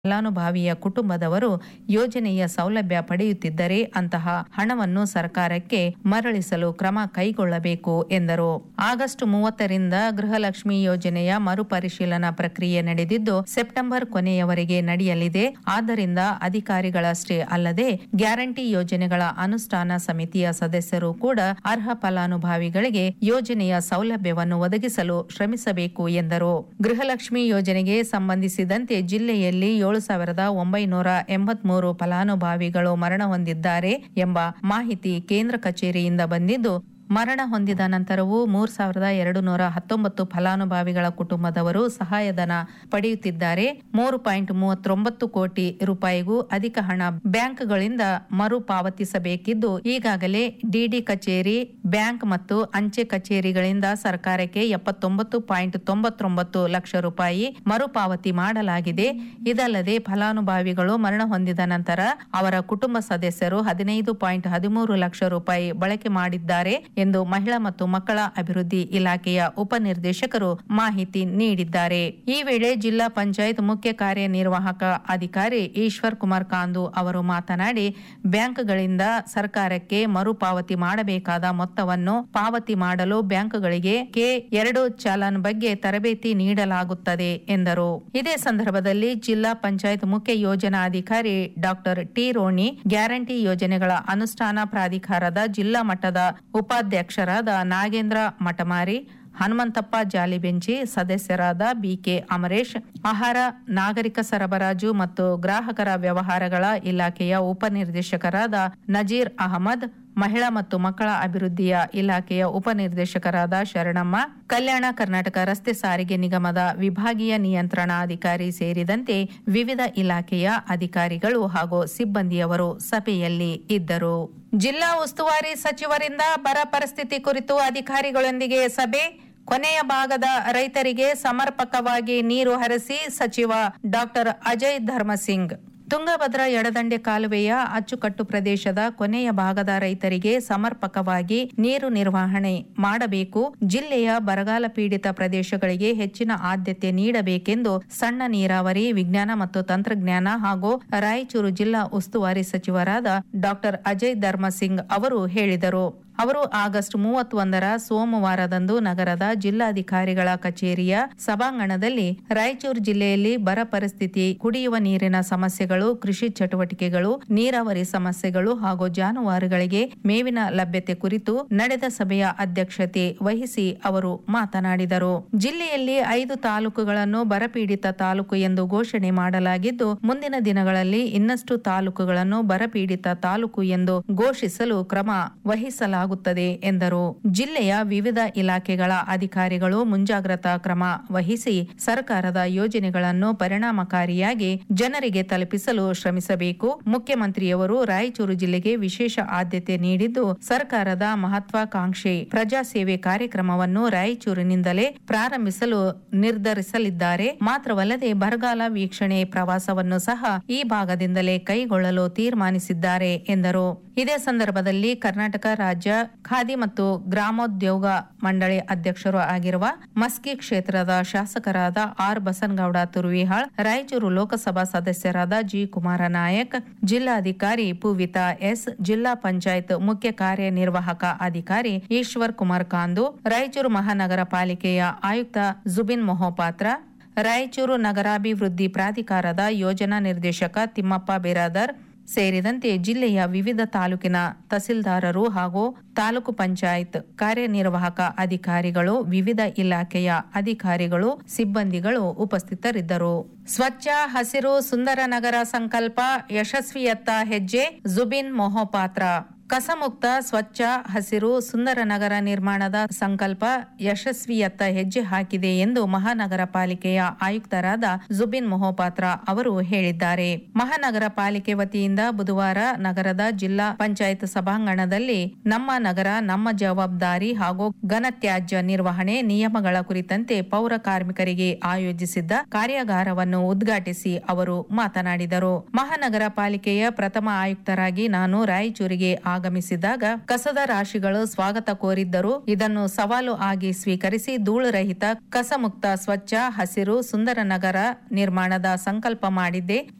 ಫಲಾನುಭವಿಯ ಕುಟುಂಬದವರು ಯೋಜನೆಯ ಸೌಲಭ್ಯ ಪಡೆಯುತ್ತಿದ್ದರೆ ಅಂತಹ ಹಣವನ್ನು ಸರ್ಕಾರಕ್ಕೆ ಮರಳಿಸಲು ಕ್ರಮ ಕೈಗೊಳ್ಳಬೇಕು ಎಂದರು ಆಗಸ್ಟ್ ಮೂವತ್ತರಿಂದ ಗೃಹಲಕ್ಷ್ಮಿ ಯೋಜನೆಯ ಮರುಪರಿಶೀಲನಾ ಪ್ರಕ್ರಿಯೆ ನಡೆದಿದ್ದು ಸೆಪ್ಟೆಂಬರ್ ಕೊನೆಯವರೆಗೆ ನಡೆಯಲಿದೆ ಆದ್ದರಿಂದ ಅಧಿಕಾರಿಗಳಷ್ಟೇ ಅಲ್ಲದೆ ಗ್ಯಾರಂಟಿ ಯೋಜನೆಗಳ ಅನುಷ್ಠಾನ ಸಮಿತಿಯ ಸದಸ್ಯರು ಕೂಡ ಅರ್ಹ ಫಲಾನುಭವಿಗಳಿಗೆ ಯೋಜನೆಯ ಸೌಲಭ್ಯವನ್ನು ಒದಗಿಸಲು ಶ್ರಮಿಸಬೇಕು ಎಂದರು ಗೃಹಲಕ್ಷ್ಮಿ ಯೋಜನೆಗೆ ಸಂಬಂಧಿಸಿದಂತೆ ಜಿಲ್ಲೆಯಲ್ಲಿ ಏಳು ಸಾವಿರದ ಒಂಬೈನೂರ ಎಂಬತ್ಮೂರು ಫಲಾನುಭವಿಗಳು ಮರಣ ಹೊಂದಿದ್ದಾರೆ ಎಂಬ ಮಾಹಿತಿ ಕೇಂದ್ರ ಕಚೇರಿಯಿಂದ ಬಂದಿದ್ದು ಮರಣ ಹೊಂದಿದ ನಂತರವೂ ಮೂರ್ ಸಾವಿರದ ಎರಡು ನೂರ ಹತ್ತೊಂಬತ್ತು ಫಲಾನುಭವಿಗಳ ಕುಟುಂಬದವರು ಸಹಾಯಧನ ಪಡೆಯುತ್ತಿದ್ದಾರೆ ಮೂರು ಪಾಯಿಂಟ್ ಮೂವತ್ತೊಂಬತ್ತು ಕೋಟಿ ರೂಪಾಯಿಗೂ ಅಧಿಕ ಹಣ ಬ್ಯಾಂಕ್ಗಳಿಂದ ಮರು ಪಾವತಿಸಬೇಕಿದ್ದು ಈಗಾಗಲೇ ಡಿಡಿ ಕಚೇರಿ ಬ್ಯಾಂಕ್ ಮತ್ತು ಅಂಚೆ ಕಚೇರಿಗಳಿಂದ ಸರ್ಕಾರಕ್ಕೆ ಎಪ್ಪತ್ತೊಂಬತ್ತು ಪಾಯಿಂಟ್ ತೊಂಬತ್ತೊಂಬತ್ತು ಲಕ್ಷ ರೂಪಾಯಿ ಮರುಪಾವತಿ ಮಾಡಲಾಗಿದೆ ಇದಲ್ಲದೆ ಫಲಾನುಭವಿಗಳು ಮರಣ ಹೊಂದಿದ ನಂತರ ಅವರ ಕುಟುಂಬ ಸದಸ್ಯರು ಹದಿನೈದು ಪಾಯಿಂಟ್ ಹದಿಮೂರು ಲಕ್ಷ ರೂಪಾಯಿ ಬಳಕೆ ಮಾಡಿದ್ದಾರೆ ಎಂದು ಮಹಿಳಾ ಮತ್ತು ಮಕ್ಕಳ ಅಭಿವೃದ್ಧಿ ಇಲಾಖೆಯ ಉಪನಿರ್ದೇಶಕರು ಮಾಹಿತಿ ನೀಡಿದ್ದಾರೆ ಈ ವೇಳೆ ಜಿಲ್ಲಾ ಪಂಚಾಯತ್ ಮುಖ್ಯ ಕಾರ್ಯನಿರ್ವಾಹಕ ಅಧಿಕಾರಿ ಈಶ್ವರ್ ಕುಮಾರ್ ಕಾಂದು ಅವರು ಮಾತನಾಡಿ ಬ್ಯಾಂಕ್ಗಳಿಂದ ಸರ್ಕಾರಕ್ಕೆ ಮರುಪಾವತಿ ಮಾಡಬೇಕಾದ ಮೊತ್ತವನ್ನು ಪಾವತಿ ಮಾಡಲು ಬ್ಯಾಂಕ್ಗಳಿಗೆ ಕೆ ಎರಡು ಚಾಲನ್ ಬಗ್ಗೆ ತರಬೇತಿ ನೀಡಲಾಗುತ್ತದೆ ಎಂದರು ಇದೇ ಸಂದರ್ಭದಲ್ಲಿ ಜಿಲ್ಲಾ ಪಂಚಾಯತ್ ಮುಖ್ಯ ಯೋಜನಾಧಿಕಾರಿ ಡಾಕ್ಟರ್ ಟಿ ರೋಣಿ ಗ್ಯಾರಂಟಿ ಯೋಜನೆಗಳ ಅನುಷ್ಠಾನ ಪ್ರಾಧಿಕಾರದ ಜಿಲ್ಲಾ ಮಟ್ಟದ ಉಪಾಧ್ಯಕ್ಷರಾದ ನಾಗೇಂದ್ರ ಮಟಮಾರಿ ಹನುಮಂತಪ್ಪ ಜಾಲಿಬೆಂಚಿ ಸದಸ್ಯರಾದ ಬಿಕೆ ಅಮರೇಶ್ ಆಹಾರ ನಾಗರಿಕ ಸರಬರಾಜು ಮತ್ತು ಗ್ರಾಹಕರ ವ್ಯವಹಾರಗಳ ಇಲಾಖೆಯ ಉಪನಿರ್ದೇಶಕರಾದ ನಜೀರ್ ಅಹಮದ್ ಮಹಿಳಾ ಮತ್ತು ಮಕ್ಕಳ ಅಭಿವೃದ್ಧಿಯ ಇಲಾಖೆಯ ಉಪನಿರ್ದೇಶಕರಾದ ಶರಣಮ್ಮ ಕಲ್ಯಾಣ ಕರ್ನಾಟಕ ರಸ್ತೆ ಸಾರಿಗೆ ನಿಗಮದ ವಿಭಾಗೀಯ ನಿಯಂತ್ರಣಾಧಿಕಾರಿ ಸೇರಿದಂತೆ ವಿವಿಧ ಇಲಾಖೆಯ ಅಧಿಕಾರಿಗಳು ಹಾಗೂ ಸಿಬ್ಬಂದಿಯವರು ಸಭೆಯಲ್ಲಿ ಇದ್ದರು ಜಿಲ್ಲಾ ಉಸ್ತುವಾರಿ ಸಚಿವರಿಂದ ಬರ ಪರಿಸ್ಥಿತಿ ಕುರಿತು ಅಧಿಕಾರಿಗಳೊಂದಿಗೆ ಸಭೆ ಕೊನೆಯ ಭಾಗದ ರೈತರಿಗೆ ಸಮರ್ಪಕವಾಗಿ ನೀರು ಹರಿಸಿ ಸಚಿವ ಡಾಕ್ಟರ್ ಅಜಯ್ ಧರ್ಮಸಿಂಗ್ ತುಂಗಭದ್ರಾ ಎಡದಂಡೆ ಕಾಲುವೆಯ ಅಚ್ಚುಕಟ್ಟು ಪ್ರದೇಶದ ಕೊನೆಯ ಭಾಗದ ರೈತರಿಗೆ ಸಮರ್ಪಕವಾಗಿ ನೀರು ನಿರ್ವಹಣೆ ಮಾಡಬೇಕು ಜಿಲ್ಲೆಯ ಬರಗಾಲ ಪೀಡಿತ ಪ್ರದೇಶಗಳಿಗೆ ಹೆಚ್ಚಿನ ಆದ್ಯತೆ ನೀಡಬೇಕೆಂದು ಸಣ್ಣ ನೀರಾವರಿ ವಿಜ್ಞಾನ ಮತ್ತು ತಂತ್ರಜ್ಞಾನ ಹಾಗೂ ರಾಯಚೂರು ಜಿಲ್ಲಾ ಉಸ್ತುವಾರಿ ಸಚಿವರಾದ ಡಾಕ್ಟರ್ ಅಜಯ್ ಧರ್ಮಸಿಂಗ್ ಅವರು ಹೇಳಿದರು ಅವರು ಆಗಸ್ಟ್ ಮೂವತ್ತೊಂದರ ಸೋಮವಾರದಂದು ನಗರದ ಜಿಲ್ಲಾಧಿಕಾರಿಗಳ ಕಚೇರಿಯ ಸಭಾಂಗಣದಲ್ಲಿ ರಾಯಚೂರು ಜಿಲ್ಲೆಯಲ್ಲಿ ಬರ ಪರಿಸ್ಥಿತಿ ಕುಡಿಯುವ ನೀರಿನ ಸಮಸ್ಯೆಗಳು ಕೃಷಿ ಚಟುವಟಿಕೆಗಳು ನೀರಾವರಿ ಸಮಸ್ಯೆಗಳು ಹಾಗೂ ಜಾನುವಾರುಗಳಿಗೆ ಮೇವಿನ ಲಭ್ಯತೆ ಕುರಿತು ನಡೆದ ಸಭೆಯ ಅಧ್ಯಕ್ಷತೆ ವಹಿಸಿ ಅವರು ಮಾತನಾಡಿದರು ಜಿಲ್ಲೆಯಲ್ಲಿ ಐದು ತಾಲೂಕುಗಳನ್ನು ಬರಪೀಡಿತ ತಾಲೂಕು ಎಂದು ಘೋಷಣೆ ಮಾಡಲಾಗಿದ್ದು ಮುಂದಿನ ದಿನಗಳಲ್ಲಿ ಇನ್ನಷ್ಟು ತಾಲೂಕುಗಳನ್ನು ಬರಪೀಡಿತ ತಾಲೂಕು ಎಂದು ಘೋಷಿಸಲು ಕ್ರಮ ವಹಿಸಲಾಗುತ್ತದೆ ಎಂದರು ಜಿಲ್ಲೆಯ ವಿವಿಧ ಇಲಾಖೆಗಳ ಅಧಿಕಾರಿಗಳು ಮುಂಜಾಗ್ರತಾ ಕ್ರಮ ವಹಿಸಿ ಸರ್ಕಾರದ ಯೋಜನೆಗಳನ್ನು ಪರಿಣಾಮಕಾರಿಯಾಗಿ ಜನರಿಗೆ ತಲುಪಿಸಲು ಶ್ರಮಿಸಬೇಕು ಮುಖ್ಯಮಂತ್ರಿಯವರು ರಾಯಚೂರು ಜಿಲ್ಲೆಗೆ ವಿಶೇಷ ಆದ್ಯತೆ ನೀಡಿದ್ದು ಸರ್ಕಾರದ ಮಹತ್ವಾಕಾಂಕ್ಷೆ ಪ್ರಜಾಸೇವೆ ಕಾರ್ಯಕ್ರಮವನ್ನು ರಾಯಚೂರಿನಿಂದಲೇ ಪ್ರಾರಂಭಿಸಲು ನಿರ್ಧರಿಸಲಿದ್ದಾರೆ ಮಾತ್ರವಲ್ಲದೆ ಬರಗಾಲ ವೀಕ್ಷಣೆ ಪ್ರವಾಸವನ್ನು ಸಹ ಈ ಭಾಗದಿಂದಲೇ ಕೈಗೊಳ್ಳಲು ತೀರ್ಮಾನಿಸಿದ್ದಾರೆ ಎಂದರು ಇದೇ ಸಂದರ್ಭದಲ್ಲಿ ಕರ್ನಾಟಕ ರಾಜ್ಯ ಖಾದಿ ಮತ್ತು ಗ್ರಾಮೋದ್ಯೋಗ ಮಂಡಳಿ ಅಧ್ಯಕ್ಷರು ಆಗಿರುವ ಮಸ್ಕಿ ಕ್ಷೇತ್ರದ ಶಾಸಕರಾದ ಆರ್ ಬಸನಗೌಡ ತುರುವಿಹಾಳ್ ರಾಯಚೂರು ಲೋಕಸಭಾ ಸದಸ್ಯರಾದ ಜಿ ಕುಮಾರ ನಾಯಕ್ ಜಿಲ್ಲಾಧಿಕಾರಿ ಪೂವಿತಾ ಎಸ್ ಜಿಲ್ಲಾ ಪಂಚಾಯತ್ ಮುಖ್ಯ ಕಾರ್ಯನಿರ್ವಾಹಕ ಅಧಿಕಾರಿ ಈಶ್ವರ್ ಕುಮಾರ್ ಕಾಂದು ರಾಯಚೂರು ಮಹಾನಗರ ಪಾಲಿಕೆಯ ಆಯುಕ್ತ ಜುಬಿನ್ ಮೊಹೋಪಾತ್ರ ರಾಯಚೂರು ನಗರಾಭಿವೃದ್ಧಿ ಪ್ರಾಧಿಕಾರದ ಯೋಜನಾ ನಿರ್ದೇಶಕ ತಿಮ್ಮಪ್ಪ ಬಿರಾದರ್ ಸೇರಿದಂತೆ ಜಿಲ್ಲೆಯ ವಿವಿಧ ತಾಲೂಕಿನ ತಹಸೀಲ್ದಾರರು ಹಾಗೂ ತಾಲೂಕು ಪಂಚಾಯತ್ ಕಾರ್ಯನಿರ್ವಾಹಕ ಅಧಿಕಾರಿಗಳು ವಿವಿಧ ಇಲಾಖೆಯ ಅಧಿಕಾರಿಗಳು ಸಿಬ್ಬಂದಿಗಳು ಉಪಸ್ಥಿತರಿದ್ದರು ಸ್ವಚ್ಛ ಹಸಿರು ಸುಂದರ ನಗರ ಸಂಕಲ್ಪ ಯಶಸ್ವಿಯತ್ತ ಹೆಜ್ಜೆ ಜುಬಿನ್ ಮೊಹೋಪಾತ್ರ ಕಸಮುಕ್ತ ಸ್ವಚ್ಛ ಹಸಿರು ಸುಂದರ ನಗರ ನಿರ್ಮಾಣದ ಸಂಕಲ್ಪ ಯಶಸ್ವಿಯತ್ತ ಹೆಜ್ಜೆ ಹಾಕಿದೆ ಎಂದು ಮಹಾನಗರ ಪಾಲಿಕೆಯ ಆಯುಕ್ತರಾದ ಜುಬಿನ್ ಮೊಹೋಪಾತ್ರ ಅವರು ಹೇಳಿದ್ದಾರೆ ಮಹಾನಗರ ಪಾಲಿಕೆ ವತಿಯಿಂದ ಬುಧವಾರ ನಗರದ ಜಿಲ್ಲಾ ಪಂಚಾಯತ್ ಸಭಾಂಗಣದಲ್ಲಿ ನಮ್ಮ ನಗರ ನಮ್ಮ ಜವಾಬ್ದಾರಿ ಹಾಗೂ ಘನತ್ಯಾಜ್ಯ ನಿರ್ವಹಣೆ ನಿಯಮಗಳ ಕುರಿತಂತೆ ಪೌರ ಕಾರ್ಮಿಕರಿಗೆ ಆಯೋಜಿಸಿದ್ದ ಕಾರ್ಯಾಗಾರವನ್ನು ಉದ್ಘಾಟಿಸಿ ಅವರು ಮಾತನಾಡಿದರು ಮಹಾನಗರ ಪಾಲಿಕೆಯ ಪ್ರಥಮ ಆಯುಕ್ತರಾಗಿ ನಾನು ರಾಯಚೂರಿಗೆ ಆಗಮಿಸಿದಾಗ ಕಸದ ರಾಶಿಗಳು ಸ್ವಾಗತ ಕೋರಿದ್ದರು ಇದನ್ನು ಸವಾಲು ಆಗಿ ಸ್ವೀಕರಿಸಿ ಧೂಳು ರಹಿತ ಕಸಮುಕ್ತ ಸ್ವಚ್ಛ ಹಸಿರು ಸುಂದರ ನಗರ ನಿರ್ಮಾಣದ ಸಂಕಲ್ಪ ಮಾಡಿದ್ದೆ